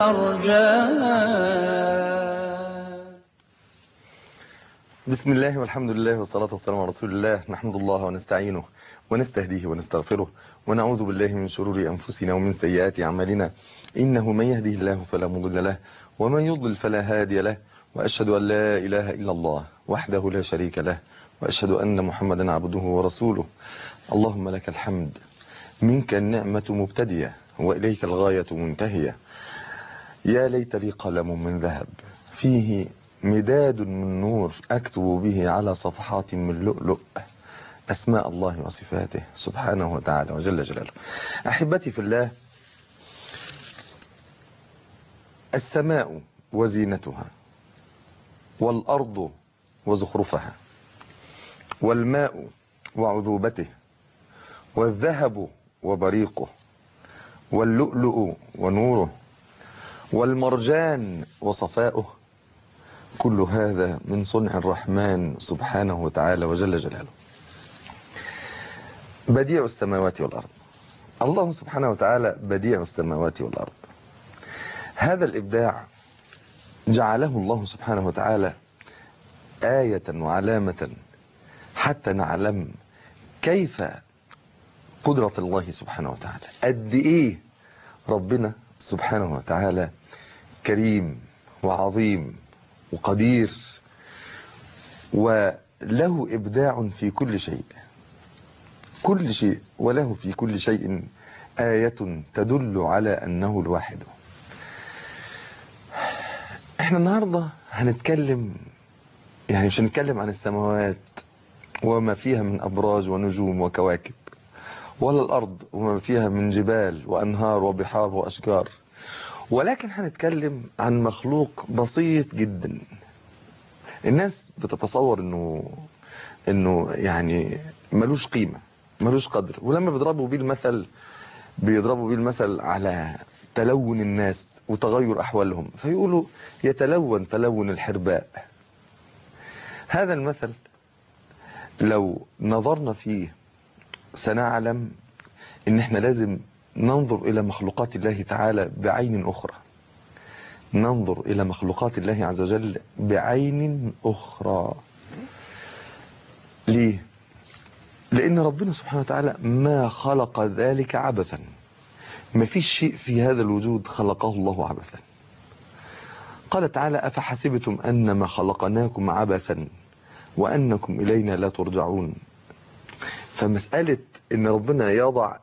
أرجاها بسم الله والحمد لله والصلاة والسلام على رسول الله نحمد الله ونستعينه ونستهديه ونستغفره ونعوذ بالله من شرور أنفسنا ومن سيئات أعمالنا إنه من يهده الله فلا مضل له ومن يضلل فلا هادي له وأشهد أن لا إله إلا الله وحده لا شريك له وأشهد أن محمدا عبده ورسوله اللهم لك الحمد منك النعمة مبتدية وإليك الغاية منتهية يا ليت لي قلم من ذهب فيه مداد من نور أكتب به على صفحات من لؤلؤ أسماء الله وصفاته سبحانه وتعالى وجل جلاله أحبتي في الله السماء وزينتها والأرض وزخرفها والماء وعذوبته والذهب وبريقه واللؤلؤ ونوره والمرجان وصفاؤه كل هذا من صنع الرحمن سبحانه وتعالى وجل جلاله بديع السماوات والأرض الله سبحانه وتعالى بديع السماوات والأرض هذا الإبداع جعله الله سبحانه وتعالى آية وعلامة حتى نعلم كيف قدرة الله سبحانه وتعالى قد إيه ربنا سبحانه وتعالى كريم وعظيم وقدير وله إبداع في كل شيء كل شيء وله في كل شيء آية تدل على أنه الواحد احنا النهاردة هنتكلم يعني مش هنتكلم عن السماوات وما فيها من أبراج ونجوم وكواكب ولا الأرض وما فيها من جبال وأنهار وبحار وأشجار ولكن هنتكلم عن مخلوق بسيط جدا الناس بتتصور انه انه يعني ملوش قيمة ملوش قدر ولما بيضربوا بيه المثل بيضربوا بيه المثل على تلون الناس وتغير أحوالهم فيقولوا يتلون تلون الحرباء هذا المثل لو نظرنا فيه سنعلم ان احنا لازم ننظر إلى مخلوقات الله تعالى بعين أخرى ننظر إلى مخلوقات الله عز وجل بعين أخرى ليه؟ لأن ربنا سبحانه وتعالى ما خلق ذلك عبثا ما فيش شيء في هذا الوجود خلقه الله عبثا قال تعالى أفحسبتم أنما خلقناكم عبثا وأنكم إلينا لا ترجعون فمسألة أن ربنا يضع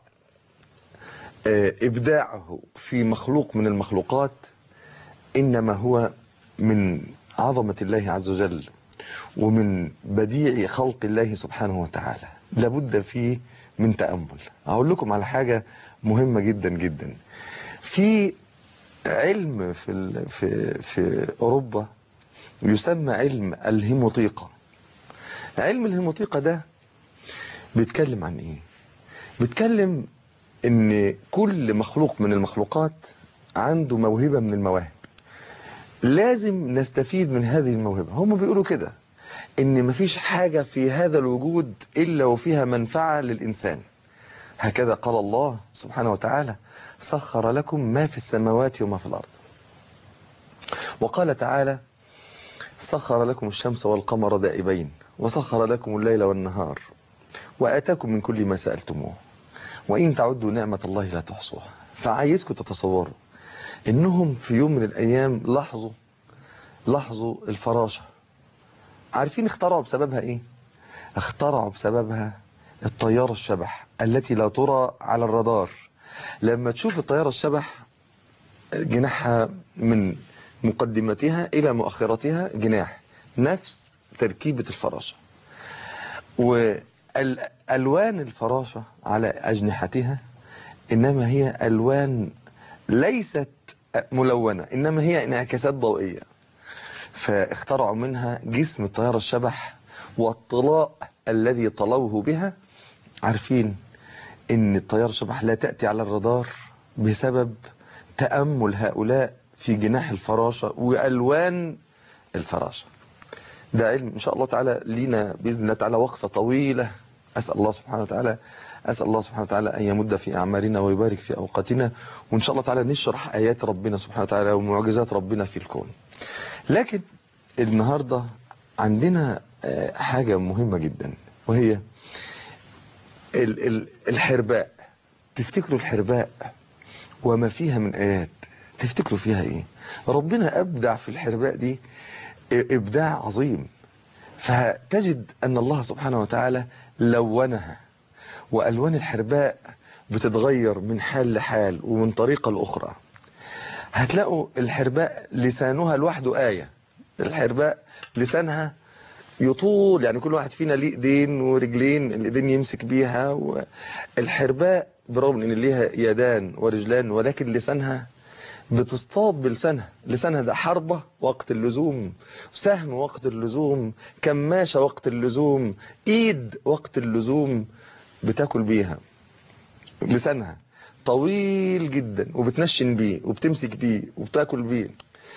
إبداعه في مخلوق من المخلوقات إنما هو من عظمة الله عز وجل ومن بديع خلق الله سبحانه وتعالى لابد فيه من تأمل أقول لكم على حاجة مهمة جدا جدا في علم في في في أوروبا يسمى علم الهيموطيقة علم الهيموطيقة ده بيتكلم عن إيه بيتكلم ان كل مخلوق من المخلوقات عنده موهبة من المواهب لازم نستفيد من هذه الموهبة هم بيقولوا كده ان مفيش حاجة في هذا الوجود الا وفيها منفعة للانسان هكذا قال الله سبحانه وتعالى سخر لكم ما في السماوات وما في الارض وقال تعالى سخر لكم الشمس والقمر دائبين وسخر لكم الليل والنهار وآتاكم من كل ما سألتموه وإن تعدوا نعمة الله لا تحصوها فعايزكم تتصوروا إنهم في يوم من الأيام لاحظوا لاحظوا الفراشة عارفين اخترعوا بسببها إيه؟ اخترعوا بسببها الطيارة الشبح التي لا ترى على الرادار لما تشوف الطيارة الشبح جناحها من مقدمتها إلى مؤخرتها جناح نفس تركيبة الفراشة والألوان الفراشة على أجنحتها إنما هي ألوان ليست ملونة إنما هي انعكاسات ضوئية فاخترعوا منها جسم الطيارة الشبح والطلاء الذي طلوه بها عارفين ان الطيارة الشبح لا تأتي على الرادار بسبب تأمل هؤلاء في جناح الفراشة وألوان الفراشة ده علم إن شاء الله تعالى لينا بإذن الله تعالى وقفة طويلة أسأل الله سبحانه وتعالى أسأل الله سبحانه وتعالى أن يمد في أعمارنا ويبارك في أوقاتنا وإن شاء الله تعالى نشرح آيات ربنا سبحانه وتعالى ومعجزات ربنا في الكون لكن النهاردة عندنا آه، حاجة مهمة جدا وهي ال- ال- الحرباء تفتكروا الحرباء وما فيها من آيات تفتكروا فيها إيه ربنا أبدع في الحرباء دي إبداع عظيم فتجد أن الله سبحانه وتعالى لونها وألوان الحرباء بتتغير من حال لحال ومن طريقة لأخرى هتلاقوا الحرباء لسانها لوحده آية الحرباء لسانها يطول يعني كل واحد فينا ليه ايدين ورجلين الايدين يمسك بيها والحرباء برغم ان ليها يدان ورجلان ولكن لسانها بتصطاد بلسانها لسانها ده حربة وقت اللزوم سهم وقت اللزوم كماشة وقت اللزوم ايد وقت اللزوم بتاكل بيها لسانها طويل جدا وبتنشن بيه وبتمسك بيه وبتاكل بيه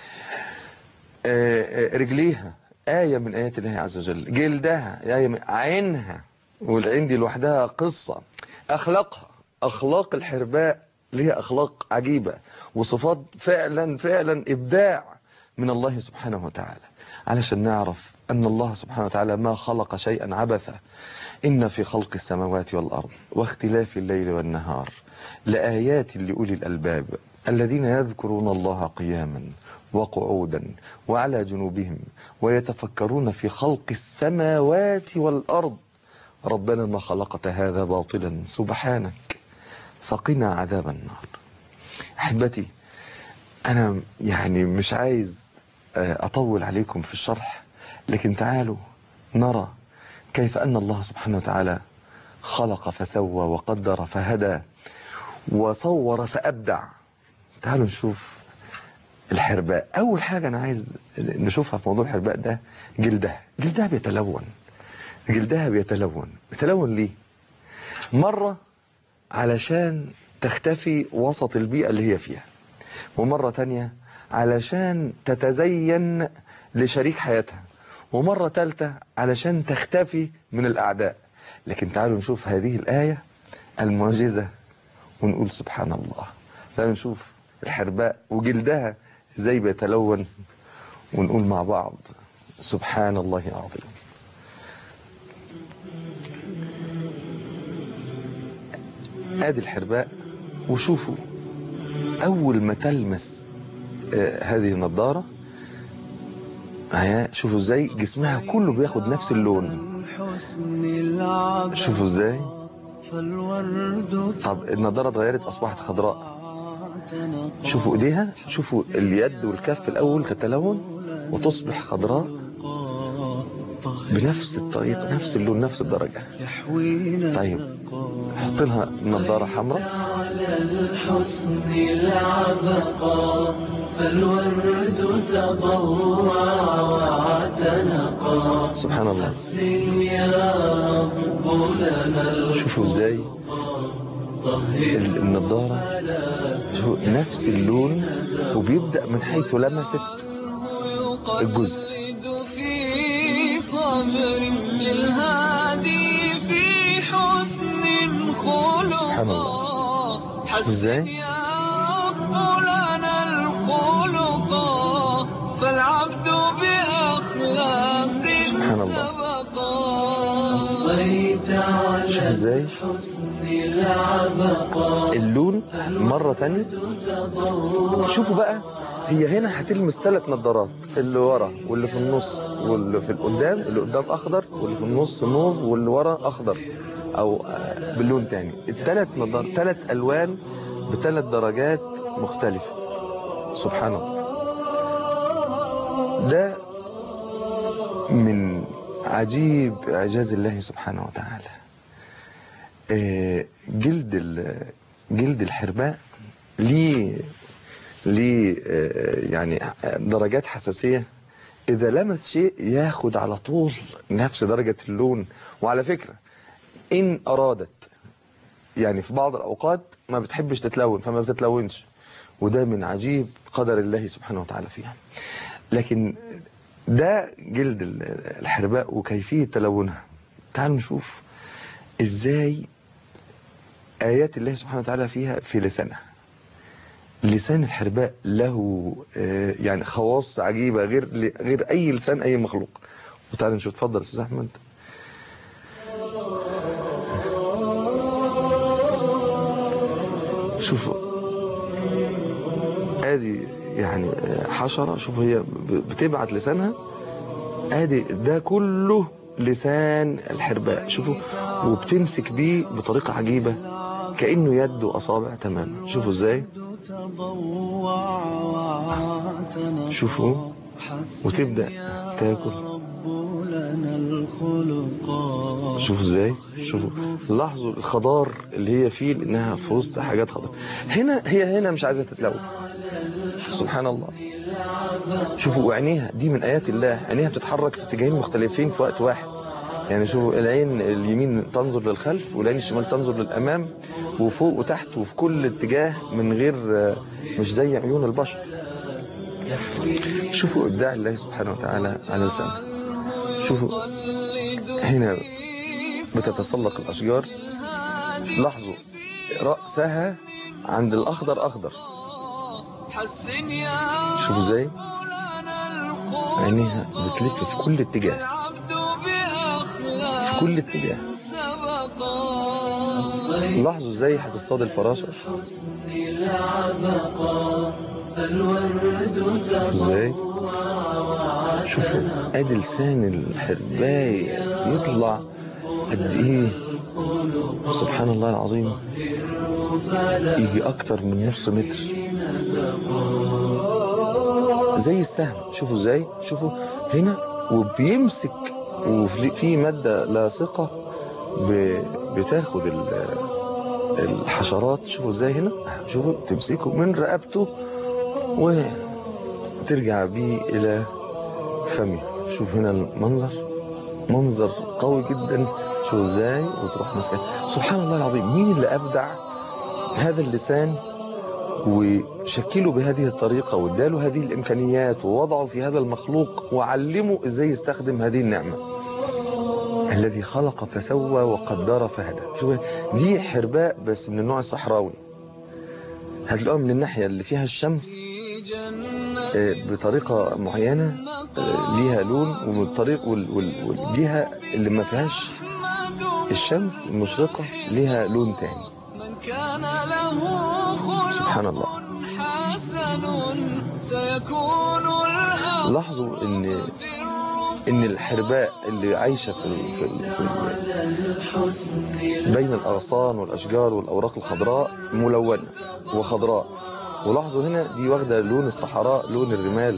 آه، آه، رجليها آية من آيات الله عز وجل جلدها آية من عينها والعين دي لوحدها قصة أخلاقها أخلاق الحرباء ليها أخلاق عجيبة وصفات فعلا فعلا إبداع من الله سبحانه وتعالى علشان نعرف أن الله سبحانه وتعالى ما خلق شيئا عبثا إن في خلق السماوات والأرض واختلاف الليل والنهار لآيات لأولي الألباب الذين يذكرون الله قياما وقعودا وعلى جنوبهم ويتفكرون في خلق السماوات والأرض ربنا ما خلقت هذا باطلا سبحانك فقنا عذاب النار أحبتي أنا يعني مش عايز آه، أطول عليكم في الشرح لكن تعالوا نرى كيف أن الله سبحانه وتعالى خلق فسوى وقدر فهدى وصور فأبدع تعالوا نشوف الحرباء أول حاجة أنا عايز نشوفها في موضوع الحرباء ده جلدها جلدها بيتلون جلدها بيتلون بيتلون ليه مرة علشان تختفي وسط البيئة اللي هي فيها ومرة تانية علشان تتزين لشريك حياتها ومرة تالتة علشان تختفي من الأعداء لكن تعالوا نشوف هذه الآية المعجزة ونقول سبحان الله تعالوا نشوف الحرباء وجلدها ازاي بيتلون ونقول مع بعض سبحان الله العظيم ادي الحرباء وشوفوا اول ما تلمس آه، هذه النضارة اهي شوفوا ازاي جسمها كله بياخد نفس اللون شوفوا ازاي طب النضارة اتغيرت اصبحت خضراء شوفوا ايديها شوفوا اليد والكف الاول تتلون وتصبح خضراء بنفس الطريقة نفس اللون نفس الدرجة طيب حط لها نظارة حمراء على الحسن العبقى فالورد تضوع واعتنقا سبحان الله حسن يا رب لنا شوفوا ازاي ال- النضارة شوفوا نفس اللون وبيبدأ من حيث لمست الجزء يقلد في صبر للهادي في حسن خلقا سبحان الله. حسن إزاي؟ يا رب لنا الخلقا فالعبد بأخلاق سبحان الله. سبقا أضفيت على شوف ازاي حسن العبقا اللون مرة تانية شوفوا بقى هي هنا هتلمس ثلاث نظارات اللي ورا واللي في النص واللي في القدام اللي قدام اخضر واللي في النص موف واللي ورا اخضر او آه، باللون تاني الثلاث نظار ثلاث الوان بثلاث درجات مختلفة سبحان الله ده من عجيب اعجاز الله سبحانه وتعالى آه، جلد ال- جلد الحرباء ليه ليه آه، يعني درجات حساسية إذا لمس شيء ياخد على طول نفس درجة اللون وعلى فكرة إن أرادت يعني في بعض الأوقات ما بتحبش تتلون فما بتتلونش وده من عجيب قدر الله سبحانه وتعالى فيها لكن ده جلد ال- الحرباء وكيفية تلونها تعالوا نشوف ازاي آيات الله سبحانه وتعالى فيها في لسانها لسان الحرباء له آه، يعني خواص عجيبة غير غير أي لسان أي مخلوق وتعالى نشوف اتفضل يا أستاذ أحمد شوفوا ادي يعني حشرة شوف هي ب- بتبعت لسانها ادي ده كله لسان الحرباء شوفوا وبتمسك بيه بطريقة عجيبة كأنه يد وأصابع تماما شوفوا ازاي تضوع وعاتنا شوفوا وتبدأ تاكل رب لنا الخلق شوفوا ازاي شوفوا لاحظوا الخضار اللي هي فيه لانها في وسط حاجات خضار هنا هي هنا مش عايزه تتلون سبحان الله شوفوا عينيها دي من ايات الله عينيها بتتحرك في اتجاهين مختلفين في وقت واحد يعني شوفوا العين اليمين تنظر للخلف والعين الشمال تنظر للامام وفوق وتحت وفي كل اتجاه من غير مش زي عيون البشر شوفوا ابداع الله سبحانه وتعالى على لسانه شوفوا هنا بتتسلق الاشجار لاحظوا راسها عند الاخضر اخضر حسن يا شوفوا ازاي مولانا الخلق عينيها بتلف في كل اتجاه العبد بأخلاق في كل اتجاه سبقا لاحظوا ازاي هتصطاد الفراشه شوفوا ازاي شوفوا ادي لسان الحرباية يطلع قد ايه سبحان الله العظيم يجي اكتر من نص متر زي السهم شوفوا ازاي شوفوا هنا وبيمسك وفي في مادة لاصقة ب- بتاخد ال- الحشرات شوفوا ازاي هنا شوفوا تمسكه من رقبته وترجع بيه الى فمه شوف هنا المنظر منظر قوي جدا شوف ازاي وتروح ماسكه سبحان الله العظيم مين اللي ابدع هذا اللسان وشكله بهذه الطريقة واداله هذه الإمكانيات ووضعه في هذا المخلوق وعلمه إزاي يستخدم هذه النعمة الذي خلق فسوى وقدر فهدى شوف دي حرباء بس من النوع الصحراوي هتلاقوها من الناحية اللي فيها الشمس في جنة آه، بطريقة معينة آه، ليها لون ومن الطريق وال- وال- والجهة اللي ما فيهاش الشمس المشرقة ليها لون تاني من كان له خلق سبحان الله حسن سيكون الأمر لاحظوا ان ان الحرباء اللي عايشه في ال- في, ال- في ال- بين الاغصان والاشجار والاوراق الخضراء ملونه وخضراء ولاحظوا هنا دي واخده لون الصحراء لون الرمال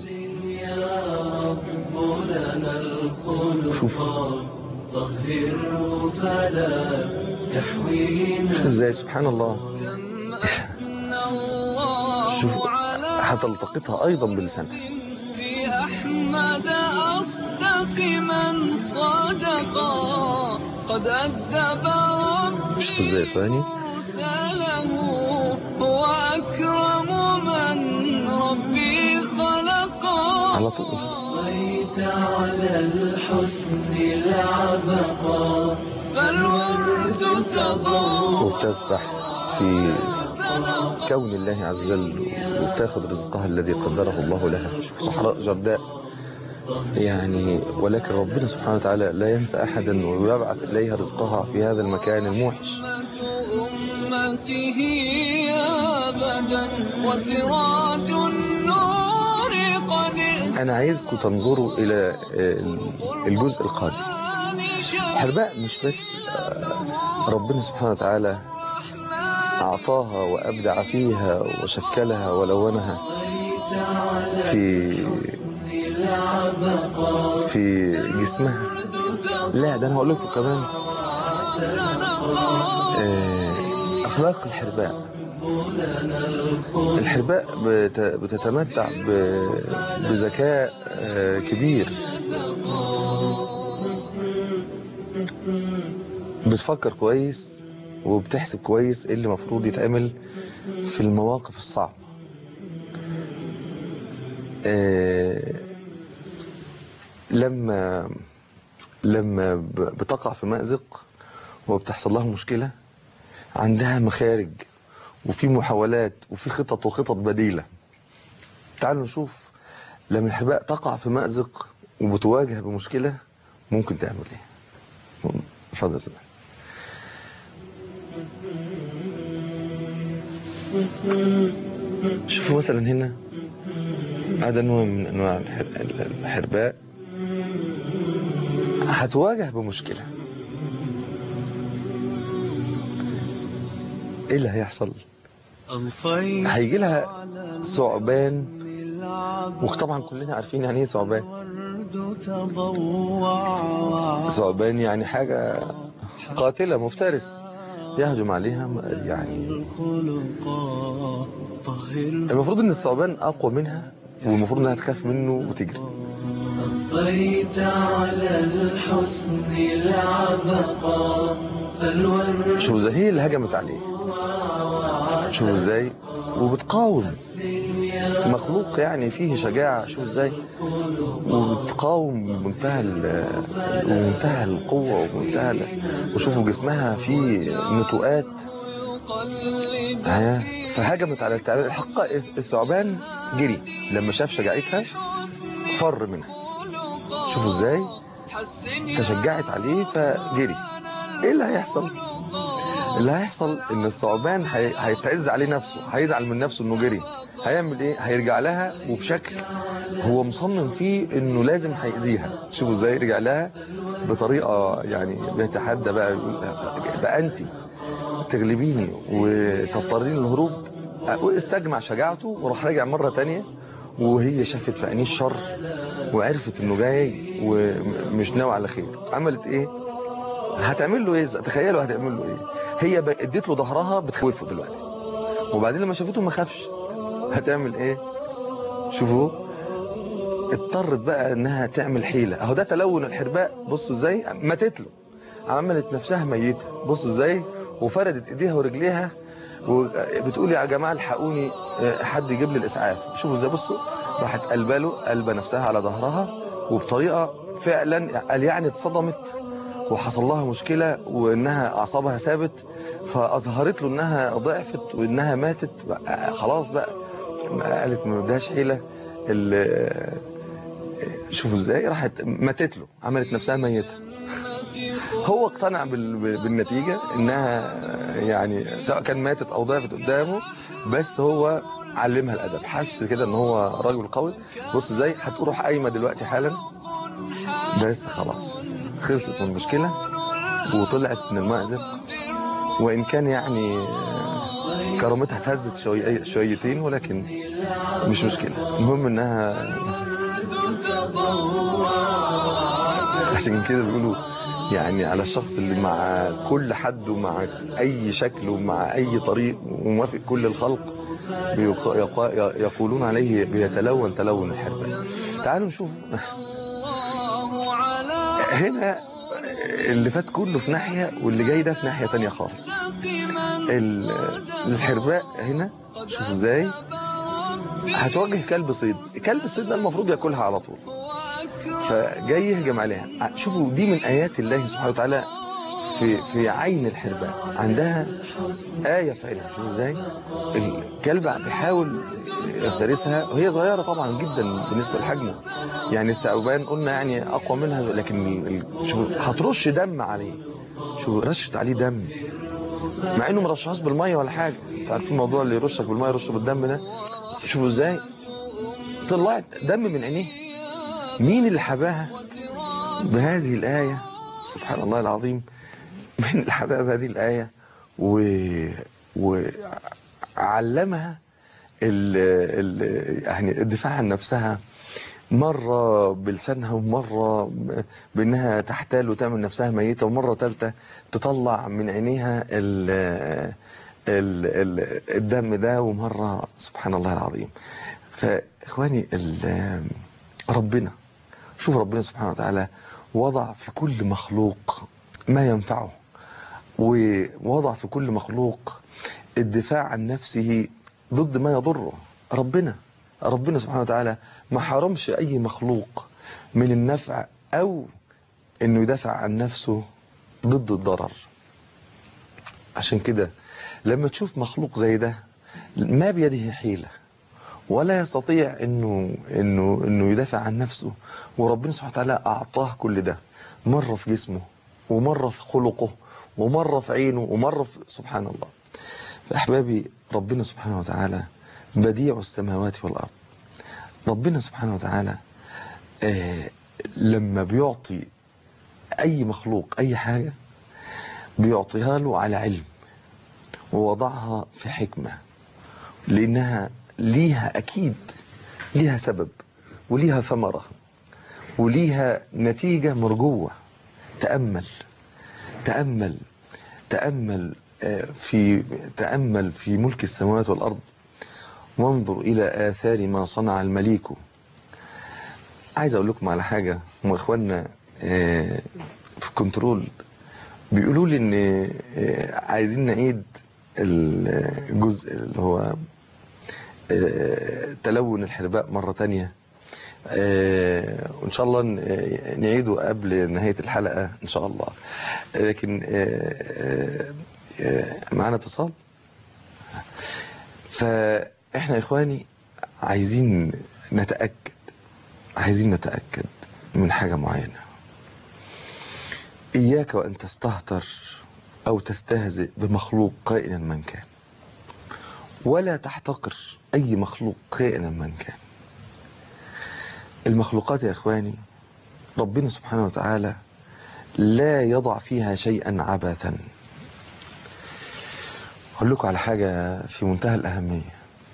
شوفوا شوف ازاي سبحان الله أن الله شوف على هتلتقطها ايضا بلسانها في أحمد أصدق من صدقا قد أدب ربي شوف ازاي ثاني مرسله هو أكرم من ربي خلقا على طول بيت على الحسن العبقا فالورد تضوع وبتسبح في كون الله عز وجل وبتاخد رزقها الذي قدره الله لها شوف صحراء جرداء يعني ولكن ربنا سبحانه وتعالى لا ينسى أحدا ويبعث إليها رزقها في هذا المكان الموحش أمته أبدا وسراج النور قد أنا عايزكم تنظروا إلى آه، الجزء القادم حرباء مش بس آه، ربنا سبحانه وتعالى أعطاها وأبدع فيها وشكلها ولونها في في جسمها لا ده أنا هقول لكم كمان آه، أخلاق الحرباء الحرباء بت- بتتمتع ب- بذكاء آه، كبير بتفكر كويس وبتحسب كويس ايه اللي المفروض يتعمل في المواقف الصعبة آه، لما لما ب- بتقع في مأزق وبتحصل لها مشكلة عندها مخارج وفي محاولات وفي خطط وخطط بديلة تعالوا نشوف لما الحرباء تقع في مأزق وبتواجه بمشكلة ممكن تعمل ايه اتفضل يا سيدي شوفوا مثلا هنا هذا نوع من انواع الحر- الحرباء هتواجه بمشكلة ايه اللي هيحصل أضفيت هيجي لها على ثعبان العبد وطبعا كلنا عارفين يعني ايه ثعبان ورد تضوع ثعبان يعني حاجة قاتلة مفترس يهجم عليها يعني الخلق طهر المفروض ان الثعبان اقوى منها والمفروض انها تخاف منه وتجري أضفيت على الحسن العبقى فالورد شوف ازاي هي اللي هجمت عليه شوف ازاي وبتقاوم مخلوق يعني فيه شجاعة شوف ازاي وبتقاوم بمنتهى ال- بمنتهى القوة وبمنتهى ال- وشوفوا جسمها فيه نتوءات ها فهجمت على التعبان الحقيقة الثعبان جري لما شاف شجاعتها فر منها شوفوا ازاي تشجعت عليه فجري ايه اللي هيحصل اللي هيحصل ان الثعبان هي- هيتعز عليه نفسه هيزعل من نفسه انه جري هيعمل ايه هيرجع لها وبشكل هو مصمم فيه انه لازم هيأذيها شوفوا ازاي رجع لها بطريقه يعني بيتحدى بقى يقول بقى انت تغلبيني وتضطرين للهروب استجمع شجاعته وراح راجع مره تانية وهي شافت في عينيه الشر وعرفت انه جاي ومش ناوي على خير عملت ايه هتعمل له ايه تخيلوا هتعمل له ايه هي ب- اديت له ظهرها بتخوفه دلوقتي وبعدين لما شافته ما خافش هتعمل ايه شوفوا اضطرت بقى انها تعمل حيله اهو ده تلون الحرباء بصوا ازاي ماتت له عملت نفسها ميته بصوا ازاي وفردت ايديها ورجليها وبتقول يا جماعه الحقوني اه، حد يجيب لي الاسعاف شوفوا ازاي بصوا راحت قلبه له قلبه نفسها على ظهرها وبطريقه فعلا قال يعني اتصدمت وحصل لها مشكله وانها اعصابها ثابت فاظهرت له انها ضعفت وانها ماتت بقى خلاص بقى ما قالت ما بدهاش حيله ال- شوفوا ازاي راحت ماتت له عملت نفسها ميته هو اقتنع بال- بالنتيجة انها يعني سواء كان ماتت او ضعفت قدامه بس هو علمها الادب حس كده ان هو راجل قوي بص ازاي هتروح قايمه دلوقتي حالا بس خلاص خلصت من المشكله وطلعت من المأزق وان كان يعني كرامتها اتهزت شوي شويتين ولكن مش مشكله المهم انها عشان كده بيقولوا يعني على الشخص اللي مع كل حد ومع اي شكل ومع اي طريق وموافق كل الخلق بيق- يق- يقولون عليه بيتلون تلون الحربة تعالوا نشوف الله على هنا اللي فات كله في ناحية واللي جاي ده في ناحية تانية خالص ال- الحرباء هنا شوفوا ازاي هتواجه كلب صيد كلب الصيد ده المفروض ياكلها على طول فجاي يهجم عليها شوفوا دي من ايات الله سبحانه وتعالى في في عين الحرباء عندها آية في عينها شوفوا ازاي الكلب بيحاول يفترسها وهي صغيرة طبعا جدا بالنسبة لحجمه يعني الثعبان قلنا يعني أقوى منها لكن ال- ال- شوفوا هترش دم عليه شوفوا رشت عليه دم مع انه ما رشهاش بالميه ولا حاجه انت عارفين الموضوع اللي يرشك بالميه يرش بالدم ده شوفوا ازاي طلعت دم من عينيه مين اللي حباها بهذه الآية سبحان الله العظيم مين اللي حباها بهذه الآية و... وعلمها ال... ال... يعني الدفاع عن نفسها مرة بلسانها ومرة بأنها تحتال وتعمل نفسها ميتة ومرة ثالثة تطلع من عينيها ال... ال... ال... الدم ده ومرة سبحان الله العظيم فإخواني ال... ربنا شوف ربنا سبحانه وتعالى وضع في كل مخلوق ما ينفعه ووضع في كل مخلوق الدفاع عن نفسه ضد ما يضره ربنا ربنا سبحانه وتعالى ما حرمش أي مخلوق من النفع أو أنه يدافع عن نفسه ضد الضرر عشان كده لما تشوف مخلوق زي ده ما بيده حيلة ولا يستطيع انه انه انه يدافع عن نفسه وربنا سبحانه وتعالى اعطاه كل ده مرة في جسمه ومرة في خلقه ومرة في عينه ومرة في سبحان الله فأحبابي ربنا سبحانه وتعالى بديع السماوات والأرض ربنا سبحانه وتعالى آه لما بيعطي أي مخلوق أي حاجة بيعطيها له على علم ووضعها في حكمة لأنها ليها أكيد ليها سبب وليها ثمرة وليها نتيجة مرجوة تأمل تأمل تأمل آه، في تأمل في ملك السماوات والأرض وانظر إلى آثار ما صنع المليك عايز أقول لكم على حاجة هم إخواننا آه، في كنترول بيقولوا لي إن آه، عايزين نعيد الجزء اللي هو آه، تلون الحرباء مرة تانية آه، وإن شاء الله ن- نعيده قبل نهاية الحلقة إن شاء الله لكن آه، آه، آه، معانا اتصال فإحنا يا إخواني عايزين نتأكد عايزين نتأكد من حاجة معينة إياك وأن تستهتر أو تستهزئ بمخلوق كائنا من كان ولا تحتقر أي مخلوق كائنا من كان المخلوقات يا إخواني ربنا سبحانه وتعالى لا يضع فيها شيئا عبثا أقول لكم على حاجة في منتهى الأهمية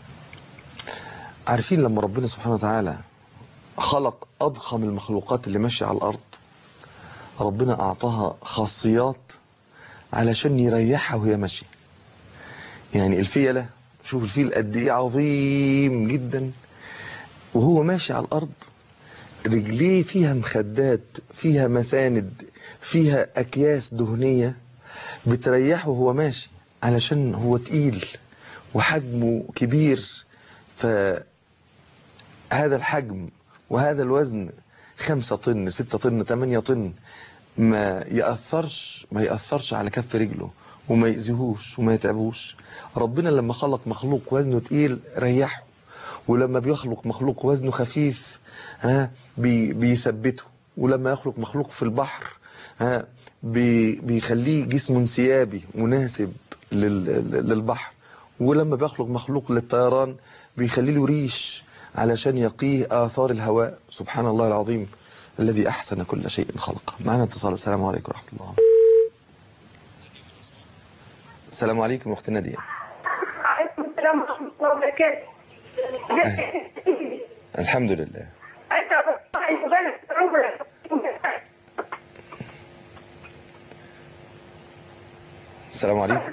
عارفين لما ربنا سبحانه وتعالى خلق أضخم المخلوقات اللي ماشية على الأرض ربنا أعطاها خاصيات علشان يريحها وهي ماشية يعني الفيلة شوف الفيل قد ايه عظيم جدا وهو ماشي على الأرض رجليه فيها مخدات فيها مساند فيها أكياس دهنية بتريحه وهو ماشي علشان هو تقيل وحجمه كبير فهذا الحجم وهذا الوزن خمسة طن ستة طن تمانية طن ما يأثرش ما يأثرش على كف رجله وما يأذيهوش وما يتعبوش ربنا لما خلق مخلوق وزنه تقيل ريحه ولما بيخلق مخلوق وزنه خفيف ها بي بيثبته ولما يخلق مخلوق في البحر ها بي بيخليه جسم انسيابي مناسب لل- للبحر ولما بيخلق مخلوق للطيران بيخلي له ريش علشان يقيه آثار الهواء سبحان الله العظيم الذي أحسن كل شيء خلقه معنا اتصال السلام عليكم ورحمة الله السلام عليكم أخت نادية عليكم السلام ورحمة الله وبركاته. الحمد لله أنت أبو بلد عمرك. السلام عليكم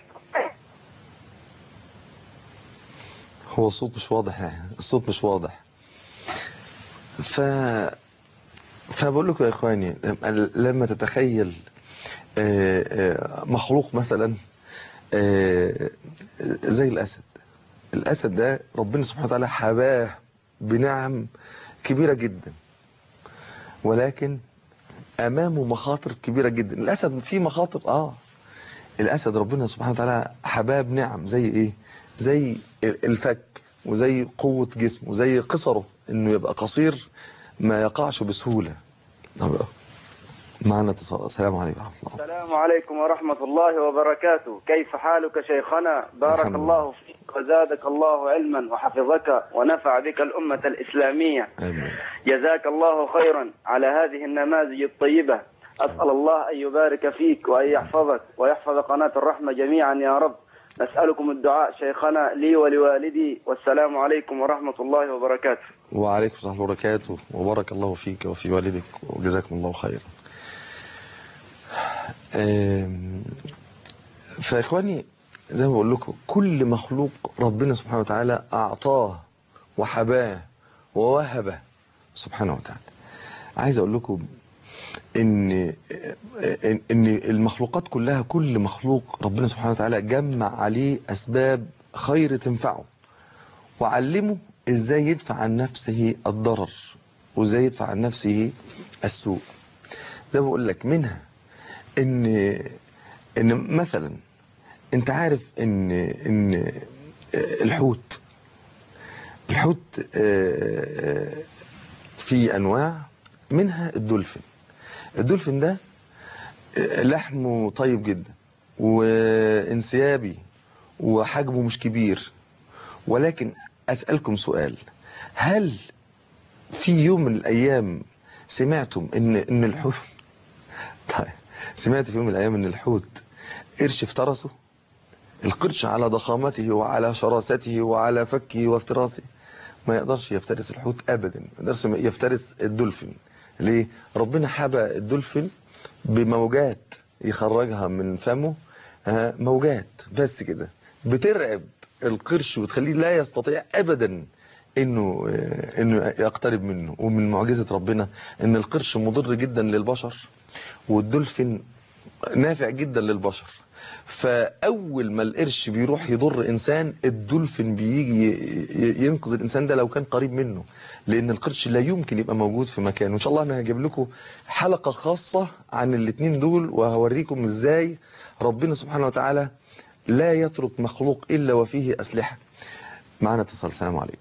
هو الصوت مش واضح يعني الصوت مش واضح ف فبقول لكم يا اخواني لما تتخيل آه، آه، مخلوق مثلا آه، زي الاسد الاسد ده ربنا سبحانه وتعالى حباه بنعم كبيره جدا ولكن امامه مخاطر كبيره جدا الاسد فيه مخاطر اه الاسد ربنا سبحانه وتعالى حباب نعم زي ايه زي الفك وزي قوة جسمه وزي قصره انه يبقى قصير ما يقعش بسهولة طب معنا اتصال السلام عليكم ورحمة الله السلام عليكم ورحمة الله وبركاته كيف حالك شيخنا بارك الحمد لله. الله فيك وزادك الله علما وحفظك ونفع بك الأمة الإسلامية آمين جزاك الله خيرا على هذه النماذج الطيبة أسأل الله أن يبارك فيك وأن يحفظك ويحفظ قناة الرحمة جميعا يا رب نسألكم الدعاء شيخنا لي ولوالدي والسلام عليكم ورحمة الله وبركاته وعليكم السلام ورحمة الله وبركاته وبارك الله فيك وفي والدك وجزاكم الله خيرا آم، فإخواني زي ما بقول لكم كل مخلوق ربنا سبحانه وتعالى أعطاه وحباه ووهبه سبحانه وتعالى عايز أقول لكم إن إن إن المخلوقات كلها كل مخلوق ربنا سبحانه وتعالى جمع عليه أسباب خير تنفعه وعلمه ازاي يدفع عن نفسه الضرر وازاي يدفع عن نفسه السوء زي ما بقول لك منها ان ان مثلا انت عارف ان ان الحوت الحوت آه، آه، في انواع منها الدولفين الدولفين ده آه، لحمه طيب جدا وانسيابي وحجمه مش كبير ولكن اسالكم سؤال هل في يوم من الايام سمعتم ان ان الحوت طيب سمعت في يوم من الايام ان الحوت قرش افترسه القرش على ضخامته وعلى شراسته وعلى فكه وافتراسه ما يقدرش يفترس الحوت ابدا ما يقدرش يفترس الدولفين ليه ربنا حبى الدولفين بموجات يخرجها من فمه آه، موجات بس كده بترعب القرش وتخليه لا يستطيع ابدا انه آه، انه يقترب منه ومن معجزة ربنا ان القرش مضر جدا للبشر والدولفين نافع جدا للبشر فاول ما القرش بيروح يضر انسان الدولفين بيجي ي- ينقذ الانسان ده لو كان قريب منه لان القرش لا يمكن يبقى موجود في مكانه ان شاء الله انا هجيب لكم حلقة خاصة عن الاثنين دول وهوريكم ازاي ربنا سبحانه وتعالى لا يترك مخلوق الا وفيه اسلحة معنا اتصال السلام عليكم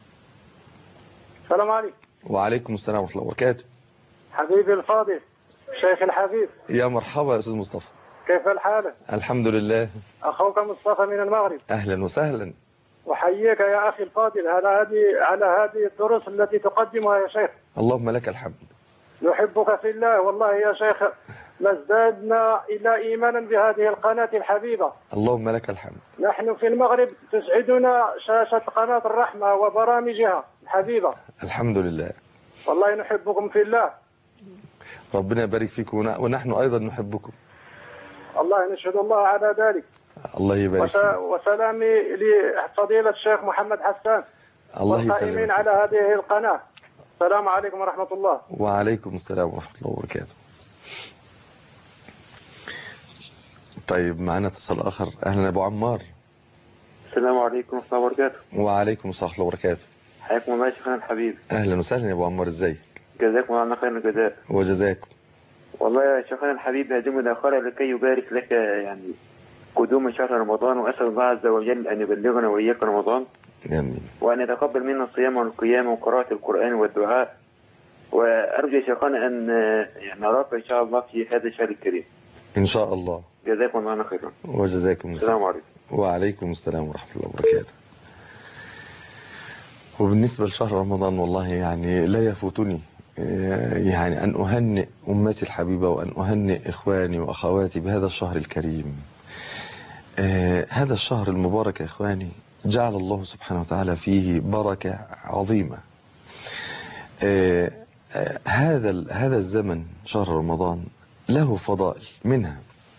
السلام عليكم وعليكم السلام ورحمة الله وبركاته حبيبي الفاضل شيخ الحبيب يا مرحبا يا استاذ مصطفى كيف الحال الحمد لله أخوك مصطفى من المغرب اهلا وسهلا أحييك يا أخي الفاضل على هذه على هذه الدروس التي تقدمها يا شيخ اللهم لك الحمد نحبك في الله والله يا شيخ ما ازدادنا إلا إيمانا بهذه القناة الحبيبة اللهم لك الحمد نحن في المغرب تسعدنا شاشة قناة الرحمة وبرامجها الحبيبة الحمد لله والله نحبكم في الله ربنا يبارك فيكم ون- ونحن ايضا نحبكم الله نشهد الله على ذلك الله يبارك وس- فيك وسلامي لفضيلة الشيخ محمد حسان الله والقائمين يسلمك على هذه القناة السلام عليكم ورحمة الله وعليكم السلام ورحمة الله وبركاته طيب معنا اتصال اخر اهلا يا ابو عمار السلام عليكم ورحمة الله وبركاته وعليكم السلام ورحمة الله وبركاته حياكم الله يا شيخنا الحبيب اهلا وسهلا يا ابو عمار ازيك جزاكم الله عنا خير الجزاء وجزاكم والله يا شيخنا الحبيب هذه مداخلة لكي يبارك لك يعني قدوم شهر رمضان وأسأل الله عز وجل أن يبلغنا وإياك رمضان امين وأن يتقبل منا الصيام والقيام وقراءة القرآن والدعاء وأرجو يا شيخنا أن يعني نراك إن شاء الله في هذا الشهر الكريم ان شاء الله جزاكم الله عنا خيرا وجزاكم السلام عليكم وعليكم السلام ورحمة الله وبركاته وبالنسبة لشهر رمضان والله يعني لا يفوتني آه، يعني أن أهنئ أمتي الحبيبة وأن أهنئ إخواني وأخواتي بهذا الشهر الكريم آه، هذا الشهر المبارك يا إخواني جعل الله سبحانه وتعالى فيه بركة عظيمة آه، آه، هذا ال- هذا الزمن شهر رمضان له فضائل منها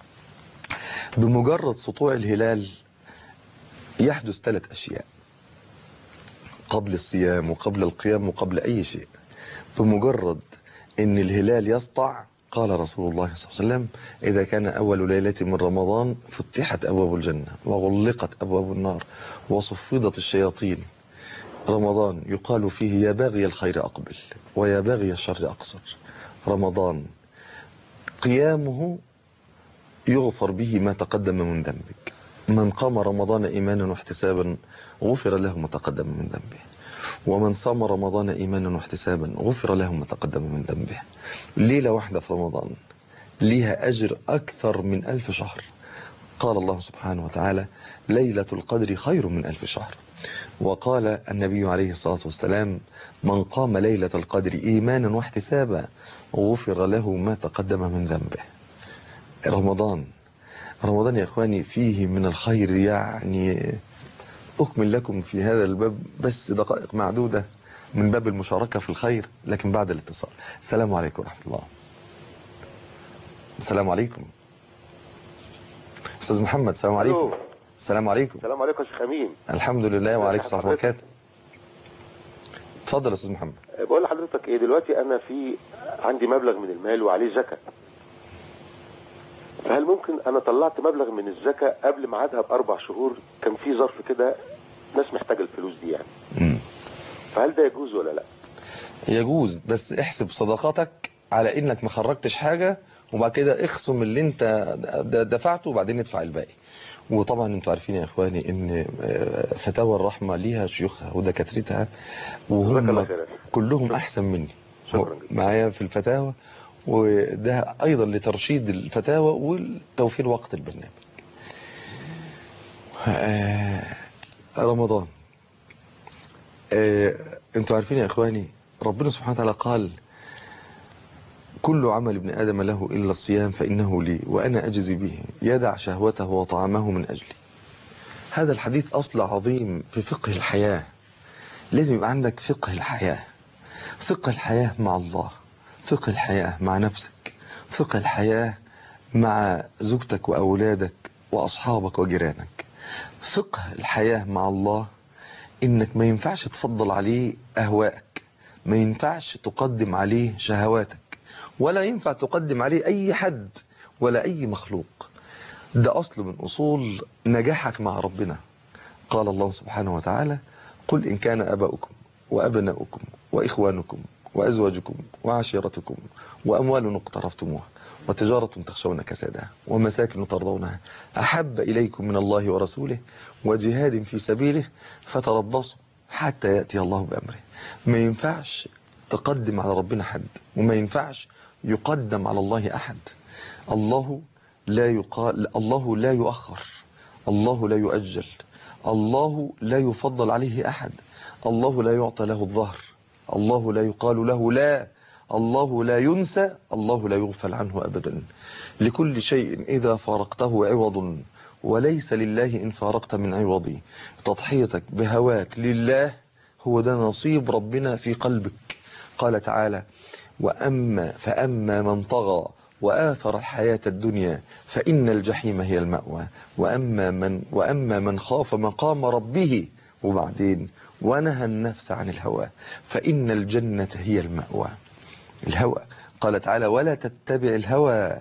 بمجرد سطوع الهلال يحدث ثلاث أشياء قبل الصيام وقبل القيام وقبل أي شيء بمجرد أن الهلال يسطع قال رسول الله صلى الله عليه وسلم إذا كان أول ليلة من رمضان فتحت أبواب الجنة وغلقت أبواب النار وصفدت الشياطين رمضان يقال فيه يا باغي الخير أقبل ويا باغي الشر أقصر رمضان قيامه يغفر به ما تقدم من ذنبك من قام رمضان إيمانا واحتسابا غفر له ما تقدم من ذنبه ومن صام رمضان إيمانا واحتسابا غفر له ما تقدم من ذنبه ليلة واحدة في رمضان ليها أجر أكثر من ألف شهر قال الله سبحانه وتعالى ليلة القدر خير من ألف شهر وقال النبي عليه الصلاة والسلام من قام ليلة القدر إيمانا واحتسابا غفر له ما تقدم من ذنبه رمضان رمضان يا إخواني فيه من الخير يعني أكمل لكم في هذا الباب بس دقائق معدودة من باب المشاركة في الخير لكن بعد الاتصال السلام عليكم ورحمة الله السلام عليكم أستاذ محمد السلام عليكم ألو. السلام عليكم السلام عليكم يا شيخ امين الحمد لله وعليكم السلام ورحمة الله حضرتك؟ وبركاته اتفضل يا أستاذ محمد بقول لحضرتك ايه دلوقتي انا في عندي مبلغ من المال وعليه زكاه فهل ممكن انا طلعت مبلغ من الزكاه قبل ميعادها باربع شهور كان في ظرف كده ناس محتاجه الفلوس دي يعني مم. فهل ده يجوز ولا لا يجوز بس احسب صدقاتك على انك ما خرجتش حاجة وبعد كده اخصم اللي انت د- دفعته وبعدين ادفع الباقي وطبعا انتوا عارفين يا اخواني ان آه، فتاوى الرحمه ليها شيوخها ودكاترتها جزاك الله وهم خير يا شيخ. كلهم احسن مني شكراً جزيلا. معايا في الفتاوى وده ايضا لترشيد الفتاوى وتوفير وقت البرنامج آه، رمضان آه، انتوا عارفين يا اخواني ربنا سبحانه وتعالى قال كل عمل ابن ادم له الا الصيام فانه لي وانا اجزي به يدع شهوته وطعامه من اجلي هذا الحديث اصل عظيم في فقه الحياه لازم يبقى عندك فقه الحياه فقه الحياه مع الله فقه الحياه مع نفسك فقه الحياه مع زوجتك واولادك واصحابك وجيرانك فقه الحياه مع الله انك ما ينفعش تفضل عليه اهواءك ما ينفعش تقدم عليه شهواتك ولا ينفع تقدم عليه اي حد ولا اي مخلوق ده اصل من اصول نجاحك مع ربنا قال الله سبحانه وتعالى قل ان كان اباؤكم وابناؤكم واخوانكم وازواجكم وعشيرتكم واموال اقترفتموها وتجارة تخشون كسادها ومساكن ترضونها أحب إليكم من الله ورسوله وجهاد في سبيله فتربصوا حتى يأتي الله بأمره ما ينفعش تقدم على ربنا حد وما ينفعش يقدم على الله أحد الله لا يقال الله لا يؤخر الله لا يؤجل الله لا يفضل عليه أحد الله لا يعطى له الظهر الله لا يقال له لا الله لا ينسى الله لا يغفل عنه أبدا لكل شيء إذا فارقته عوض وليس لله إن فارقت من عوضي تضحيتك بهواك لله هو ده نصيب ربنا في قلبك قال تعالى وأما فأما من طغى وآثر الحياة الدنيا فإن الجحيم هي المأوى وأما من, وأما من خاف مقام ربه وبعدين ونهى النفس عن الهوى فإن الجنة هي المأوى الهوى قال تعالى ولا تتبع الهوى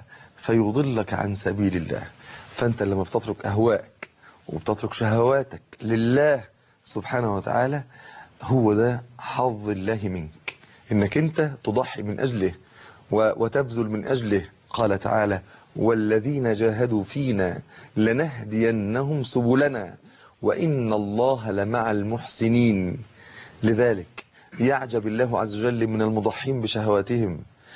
فيضلك عن سبيل الله فأنت لما بتترك أهواءك وبتترك شهواتك لله سبحانه وتعالى هو ده حظ الله منك انك انت تضحي من اجله و- وتبذل من اجله قال تعالى والذين جاهدوا فينا لنهدينهم سبلنا وان الله لمع المحسنين لذلك يعجب الله عز وجل من المضحين بشهواتهم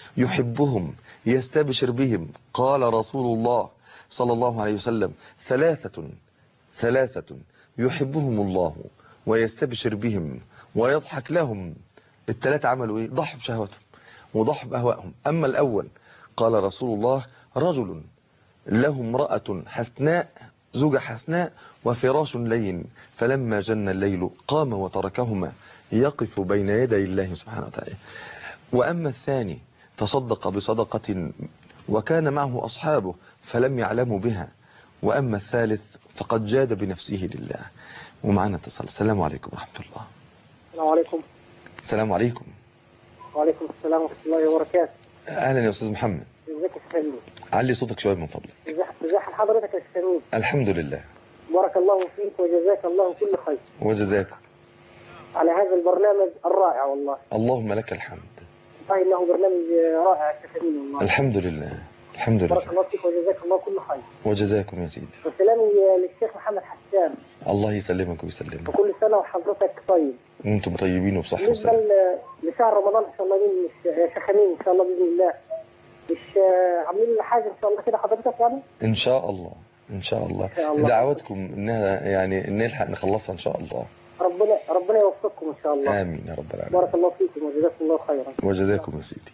يحبهم يستبشر بهم قال رسول الله صلى الله عليه وسلم ثلاثة ثلاثة يحبهم الله ويستبشر بهم ويضحك لهم الثلاثة عملوا ايه ضحوا بشهوتهم وضحوا بأهوائهم أما الأول قال رسول الله رجل له امرأة حسناء زوجة حسناء وفراش لين فلما جن الليل قام وتركهما يقف بين يدي الله سبحانه وتعالى وأما الثاني تصدق بصدقة وكان معه أصحابه فلم يعلموا بها وأما الثالث فقد جاد بنفسه لله ومعنا اتصال السلام عليكم ورحمة الله السلام عليكم السلام عليكم وعليكم السلام ورحمة الله وبركاته أهلا يا أستاذ محمد ازيك يا شيخ أمين؟ علي صوتك شوية من فضلك ازي ازي حال حضرتك يا شيخ أمين؟ الحمد لله بارك الله فيك وجزاك الله كل خير وجزاكم على هذا البرنامج الرائع والله اللهم لك الحمد والله انه برنامج رائع يا شيخ أمين والله الحمد لله الحمد بارك لله الله فيك وجزاك الله كل خير وجزاكم يا سيدي وسلامي للشيخ محمد حسان الله يسلمك ويسلمك وكل سنة وحضرتك طيب وانتم طيبين وبصحة بالنسبة وسلامة ل- لشهر رمضان ان شاء الله مين مش يا شيخ أمين ان شاء الله باذن الله مش آه، عاملين لنا حاجه ان شاء الله كده حضرتك يعني ان شاء الله ان شاء الله شاء الله. دعواتكم انها يعني نلحق نخلصها ان شاء الله ربنا ربنا يوفقكم ان شاء الله امين يا رب العالمين بارك الله فيكم وجزاكم الله خيرا وجزاكم يا سيدي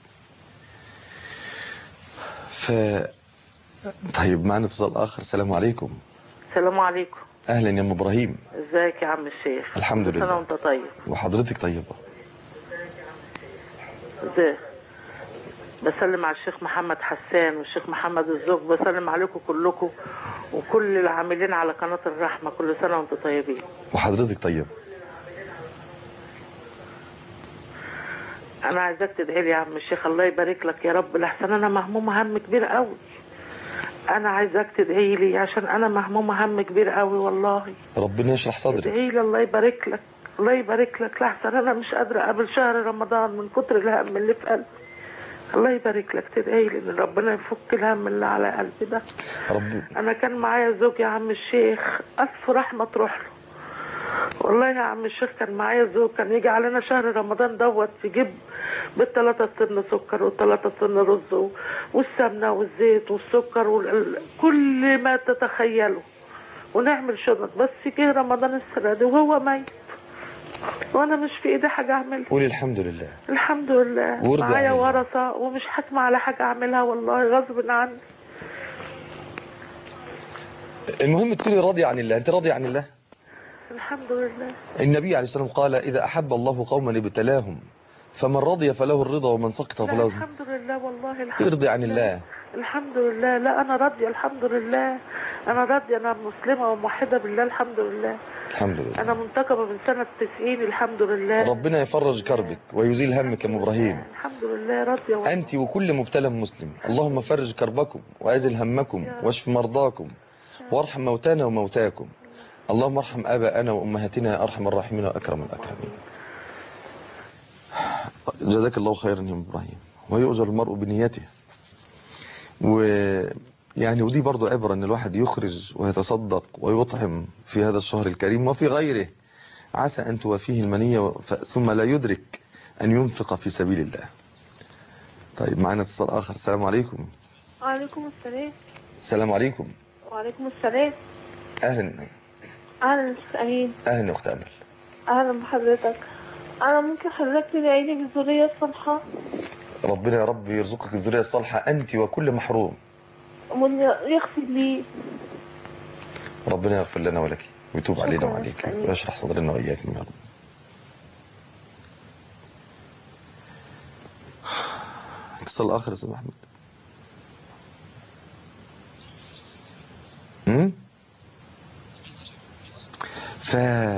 ف طيب معنا اتصال اخر السلام عليكم السلام عليكم اهلا يا ام ابراهيم ازيك يا عم الشيخ الحمد كل سنة لله. وانت طيب وحضرتك طيبه ازيك بسلم على الشيخ محمد حسان والشيخ محمد الزوج بسلم عليكم كلكم وكل العاملين على قناة الرحمة كل سنة وانتم طيبين وحضرتك طيبه انا عايزاك تدعي لي يا عم الشيخ الله يبارك لك يا رب لحسن انا مهمومة هم كبير قوي انا عايزاك تدعي لي عشان انا مهمومة هم كبير قوي والله ربنا يشرح صدرك ادعي لي الله يبارك لك الله يبارك لك لحسن انا مش قادرة قبل شهر رمضان من كتر الهم اللي في قلبي الله يبارك لك تدعي لي ان ربنا يفك الهم اللي على قلبي ده رب انا كان معايا زوج يا عم الشيخ الف رحمه تروح له والله يا عم الشيخ كان معايا زوج كان يجي علينا شهر رمضان دوت يجيب بالثلاثة سن سكر والثلاثة سن رز و- والسمنة والزيت والسكر وكل ما تتخيله ونعمل شنط بس جه رمضان السنة دي وهو ميت وانا مش في ايدي حاجة اعملها قولي الحمد لله الحمد لله وارضي معايا عن الله. ورثة ومش حاكمة على حاجة اعملها والله غصب عني المهم تكوني راضية عن الله انت راضية عن الله الحمد لله النبي عليه الصلاة والسلام قال إذا أحب الله قوما ابتلاهم فمن رضي فله الرضا ومن سقط لا فله الحمد لله والله الحمد ارضي عن لله. الله الحمد لله لا انا راضيه الحمد لله انا راضيه انا مسلمه وموحده بالله الحمد لله الحمد لله انا منتقبه من سنه 90 الحمد لله ربنا يفرج كربك ويزيل همك يا أم إبراهيم الحمد لله راضيه والله. أنت وكل مبتلى مسلم اللهم فرج كربكم وأزل همكم واشف مرضاكم وارحم موتانا وموتاكم اللهم ارحم آباءنا وأمهاتنا يا أرحم الراحمين وأكرم الأكرمين جزاك الله خيرا يا أم إبراهيم ويؤجر المرء بنيته ويعني ودي برضو عبرة أن الواحد يخرج ويتصدق ويطعم في هذا الشهر الكريم وفي غيره عسى أن توافيه المنية ف- ثم لا يدرك أن ينفق في سبيل الله طيب معنا اتصال آخر السلام عليكم وعليكم السلام السلام عليكم وعليكم السلام أهلا أهلا أستاذ أمين أهلا يا أخت أمل أهلا بحضرتك أنا ممكن حضرتك تدعي لي بالذرية الصالحة ربنا يا رب يرزقك الذرية الصالحة أنت وكل محروم ومن يغفر لي ربنا يغفر لنا ولك ويتوب علينا شكراً. وعليك آمين. ويشرح صدرنا وإياكم يا رب اتصال آخر يا أستاذ محمد أمم؟ ف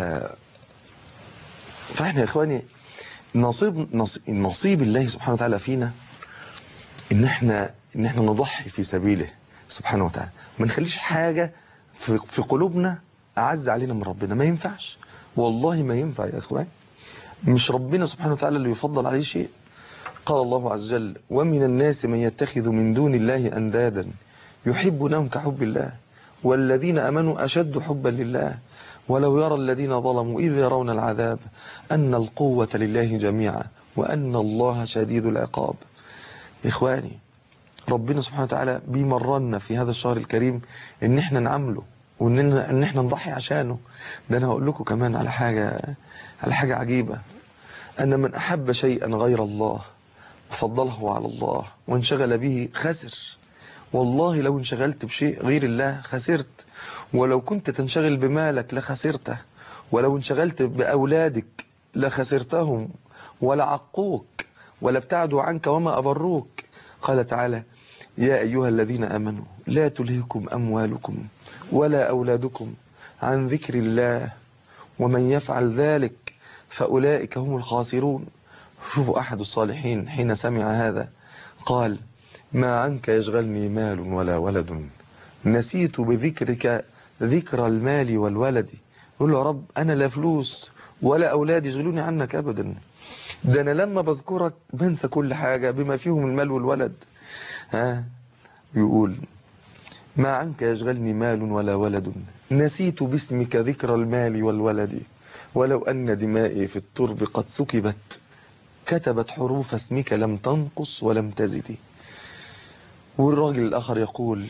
فاحنا يا اخواني نصيب نصيب, نصيب الله سبحانه وتعالى فينا ان احنا ان احنا نضحي في سبيله سبحانه وتعالى ما نخليش حاجه في, في قلوبنا اعز علينا من ربنا ما ينفعش والله ما ينفع يا اخوان مش ربنا سبحانه وتعالى اللي يفضل عليه شيء قال الله عز وجل ومن الناس من يتخذ من دون الله اندادا يحبونهم كحب الله والذين امنوا اشد حبا لله ولو يرى الذين ظلموا إذ يرون العذاب أن القوة لله جميعا وأن الله شديد العقاب إخواني ربنا سبحانه وتعالى بيمرنا في هذا الشهر الكريم إن إحنا نعمله وإن إن إحنا نضحي عشانه ده أنا هقول لكم كمان على حاجة على حاجة عجيبة أن من أحب شيئا غير الله وفضله على الله وانشغل به خسر والله لو انشغلت بشيء غير الله خسرت ولو كنت تنشغل بمالك لخسرته ولو انشغلت بأولادك لخسرتهم ولا عقوك ولا ابتعدوا عنك وما أبروك قال تعالى يا أيها الذين آمنوا لا تلهكم أموالكم ولا أولادكم عن ذكر الله ومن يفعل ذلك فأولئك هم الخاسرون شوفوا أحد الصالحين حين سمع هذا قال ما عنك يشغلني مال ولا ولد نسيت بذكرك ذكر المال والولد يقول له يا رب أنا لا فلوس ولا أولاد يشغلوني عنك أبدا ده أنا لما بذكرك بنسى كل حاجة بما فيهم المال والولد ها يقول ما عنك يشغلني مال ولا ولد نسيت باسمك ذكر المال والولد ولو أن دمائي في الترب قد سكبت كتبت حروف اسمك لم تنقص ولم تزد والراجل الآخر يقول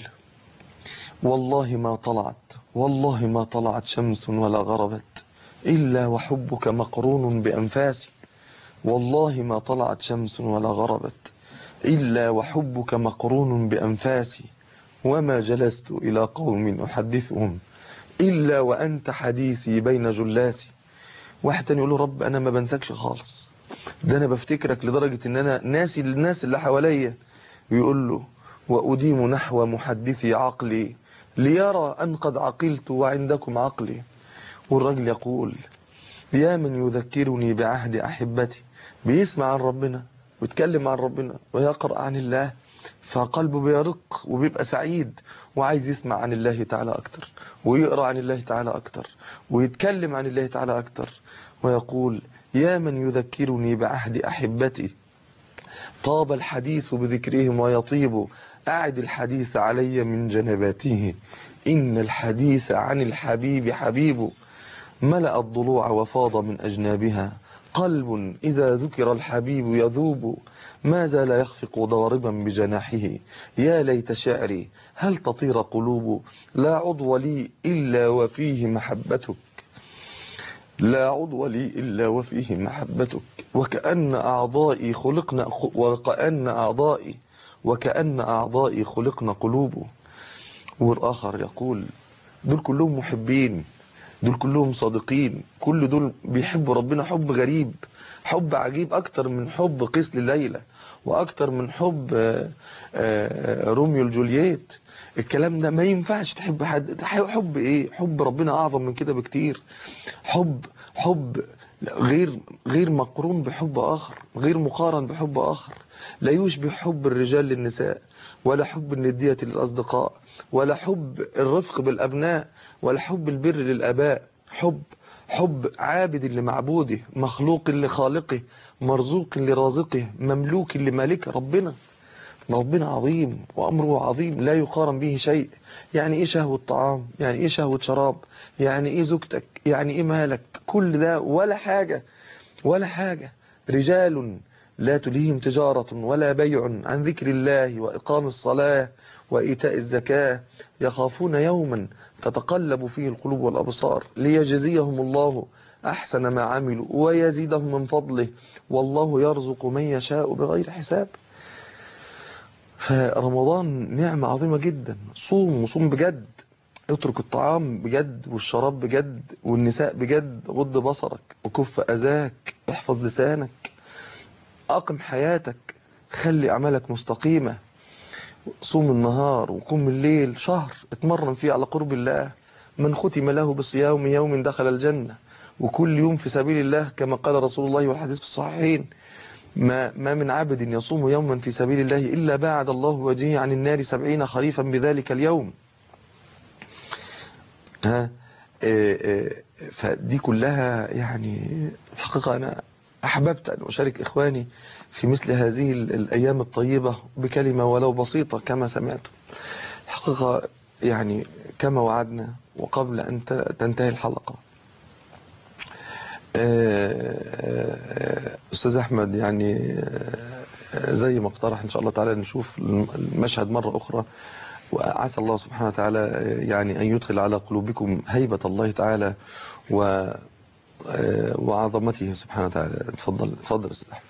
والله ما طلعت والله ما طلعت شمس ولا غربت إلا وحبك مقرون بأنفاسي والله ما طلعت شمس ولا غربت إلا وحبك مقرون بأنفاسي وما جلست إلى قوم أحدثهم إلا وأنت حديثي بين جلاسي واحد تاني يقول له رب أنا ما بنسكش خالص ده أنا بفتكرك لدرجة إن أنا ناسي الناس اللي حواليا ويقول له وأديم نحو محدثي عقلي ليرى أن قد عقلت وعندكم عقلي والرجل يقول يا من يذكرني بعهد أحبتي بيسمع عن ربنا ويتكلم عن ربنا ويقرأ عن الله فقلبه بيرق وبيبقى سعيد وعايز يسمع عن الله تعالى أكتر ويقرأ عن الله تعالى أكتر ويتكلم عن الله تعالى أكتر ويقول يا من يذكرني بعهد أحبتي طاب الحديث بذكرهم ويطيب أعد الحديث علي من جنباته إن الحديث عن الحبيب حبيب ملأ الضلوع وفاض من أجنابها قلب إذا ذكر الحبيب يذوب ما زال يخفق ضاربا بجناحه يا ليت شعري هل تطير قلوب لا عضو لي إلا وفيه محبتك لا عضو لي إلا وفيه محبتك وكأن أعضائي خلقنا وكأن أعضائي وكأن أعضائي خلقنا قلوب والآخر يقول دول كلهم محبين دول كلهم صادقين كل دول بيحبوا ربنا حب غريب حب عجيب أكتر من حب قيس لليلى وأكتر من حب آه، آه، روميو لجولييت الكلام ده ما ينفعش تحب حد حب ايه حب ربنا أعظم من كده بكتير حب حب غير غير مقرون بحب آخر غير مقارن بحب آخر لا يشبه حب الرجال للنساء ولا حب الندية للأصدقاء ولا حب الرفق بالأبناء ولا حب البر للآباء حب حب عابد لمعبوده مخلوق لخالقه مرزوق لرازقه مملوك لمالكه ربنا ربنا عظيم وأمره عظيم لا يقارن به شيء يعني إيه شهوة طعام يعني إيه شهوة شراب يعني إيه زوجتك يعني إيه مالك كل ده ولا حاجة ولا حاجة رجال لا تلهيهم تجارة ولا بيع عن ذكر الله وإقام الصلاة وإيتاء الزكاة يخافون يوما تتقلب فيه القلوب والأبصار ليجزيهم الله أحسن ما عملوا ويزيدهم من فضله والله يرزق من يشاء بغير حساب فرمضان نعمة عظيمة جدا صوم وصوم بجد اترك الطعام بجد والشراب بجد والنساء بجد غض بصرك وكف أذاك احفظ لسانك أقم حياتك خلي أعمالك مستقيمة صوم النهار وقم الليل شهر اتمرن فيه على قرب الله من ختم له بصيام يوم دخل الجنة وكل يوم في سبيل الله كما قال رسول الله والحديث في الصحيحين ما, ما من عبد يصوم يوما في سبيل الله إلا باعد الله وجهه عن النار سبعين خريفا بذلك اليوم ها إيه إيه فدي كلها يعني الحقيقة أنا أحببت أن أشارك إخواني في مثل هذه الأيام الطيبة بكلمة ولو بسيطة كما سمعتم حقيقة يعني كما وعدنا وقبل أن تنتهي الحلقة أستاذ أحمد يعني زي ما اقترح إن شاء الله تعالى نشوف المشهد مرة أخرى وعسى الله سبحانه وتعالى يعني أن يدخل على قلوبكم هيبة الله تعالى و وعظمته سبحانه وتعالى تفضل تفضل استاذ احمد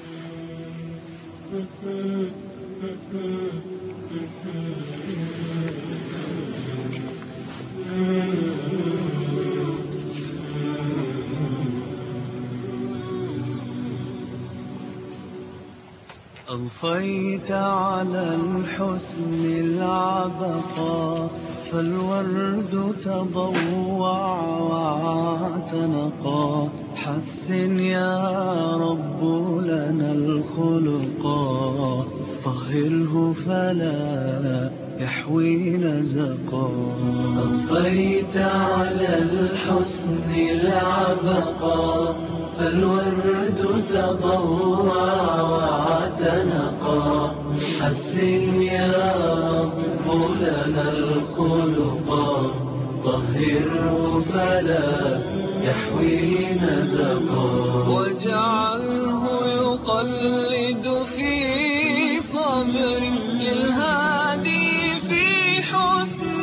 أضفيت على الحسن العبقى فالورد تضوع واعتنقا حسن يا رب لنا الخلقا طهره فلا يحوي نزقا أضفيت على الحسن العبقا فالورد تضوع واعتنقا حسن يا رب لنا الخلقا طهره فلا يحوي نزقا واجعله يقلد في صبر للهادي في حسن